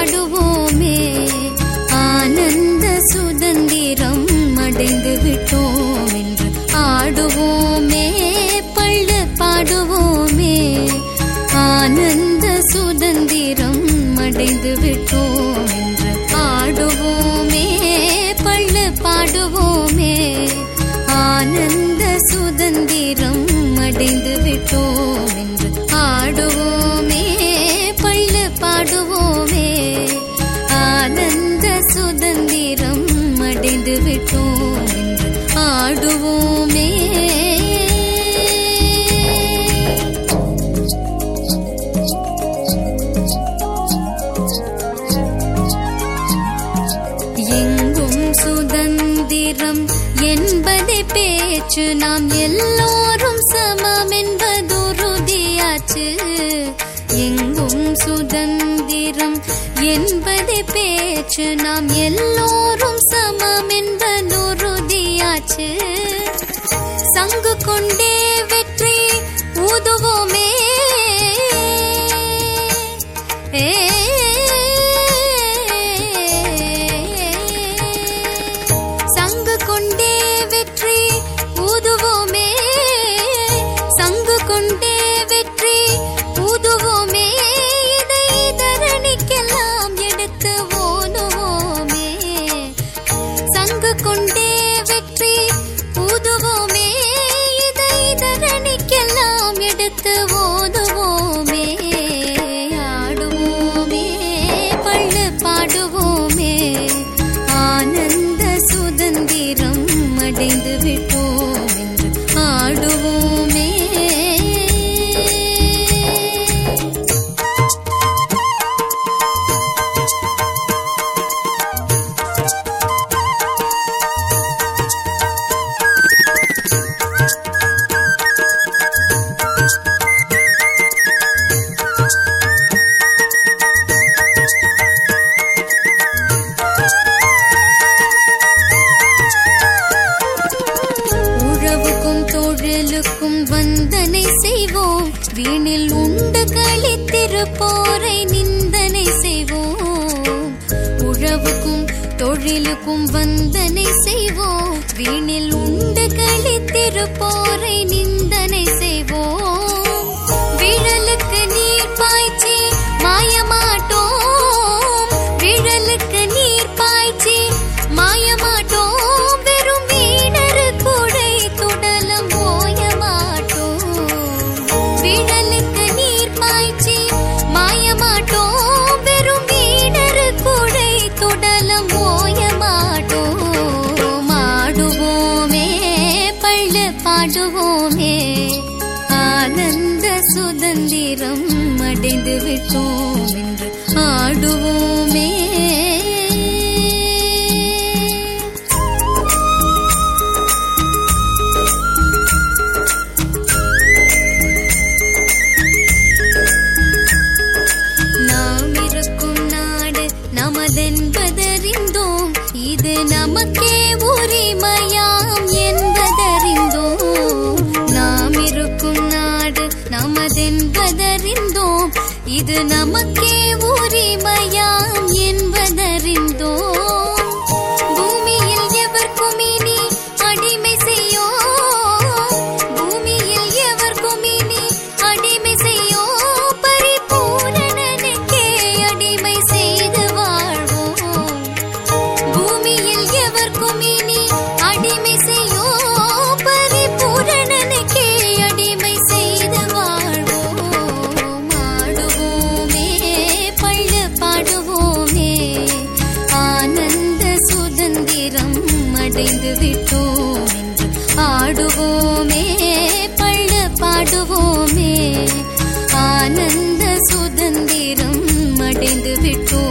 பாடுவோமே ஆனந்த சுதந்திரம் அடைந்து விட்டோம் என்று ஆடுவோமே பள்ளு பாடுவோமே ஆனந்த சுதந்திரம் அடைந்து விட்டோம் என்று ஆடுவோமே பள்ளு பாடுவோமே ஆனந்த சுதந்திரம் அடைந்து விட்டோம் என்று ஆடுவோமே பள்ளு பாடுவோமே ஆனந்த சுதந்திரம் அடைந்து விட்டோம் என்று ஆடுவோமே எங்கும் சுதந்திரம் என்பதை பேச்சு நாம் எல்லோரும் சமம் என்பதுறுதியாச்சு எங்கும் சுதந்திரம் என்பதை பேச்சு நாம் எல்லோரும் சமம் என்பதுறுதியாச்சு சங்கு கொண்டே வெற்றி ஊதுவோமே ஏ சங்கு கொண்டே வெற்றி ஊதுவோமே சங்கு கொண்டே வெற்றி ஊதுவோமே இதை தரணிக்கெல்லாம் எடுத்து ஓடுவோமே சங்கு கொண்டே வெற்றி ஊதுவோமே இதை தரணிக்கெல்லாம் எடுத்து ஓதுவோமே ஆடுவோமே பள்ளு பாடுவோமே ஆனந்த சுதந்திரம் அடைந்து விட்டோம் என்று ஆடுவோமே உழவுக்கும் தொழிலுக்கும் வந்தனை செய்வோம் வீணில் உண்டு களித்திருப்போரை நிந்தனை செய்வோம் உழவுக்கும் தொழிலுக்கும் வந்தனை செய்வோம் வீணில் உண்டு களித்திருப்போரை நிந்தனை செய்வோம் விழலுக்கு நீர் பாய்ச்சி மாயமாட்டோம் விழலுக்கு நீர் பாய்ச்சி மாயமாட்டோம் வெறும் வீணரு கூடை துடலம் ஓயமாட்டோம் விழலுக்கு நீர் பாய்ச்சி மாயமாட்டோம் வெறும் வீணரு கூடை துடலம் ஓயமாட்டோம் ஆடுவோமே பள்ளு பாடுவோமே ஆனந்த சுதந்திரம் அடைந்து விட்டோம் என்று ஆடுவோமே நாம் இருக்கும் நாடு நமதென்பதறிந்தோம் இது நமக்கே உரிமையாம் என்பதறிந்தோம் நாம் இருக்கும் நாடு நமதென்பதறிந்தோம் இது நமக்கே உரிமையாம் என்பதறிந்தோம் பூமியில் எவர்க்கும் இனி அடிமை செய்யோ பூமியில் எவர்க்கும் இனி அடிமை செய்யோ பரிபூரணனுக்கே அடிமை செய்து வாழ்வோம் பூமியில் எவர்க்கும் இனி அடிமை செய்யோ பரிபூரணனுக்கே அடிமை செய்து வாழ்வோம் ஆடுவோமே பள்ளு பாடுவோமே ஆனந்த சுதந்திரம் அடைந்து விட்டோம் என்று ஆடுவோமே பள்ளு பாடுவோமே ஆனந்த சுதந்திரம் அடைந்து விட்டோம்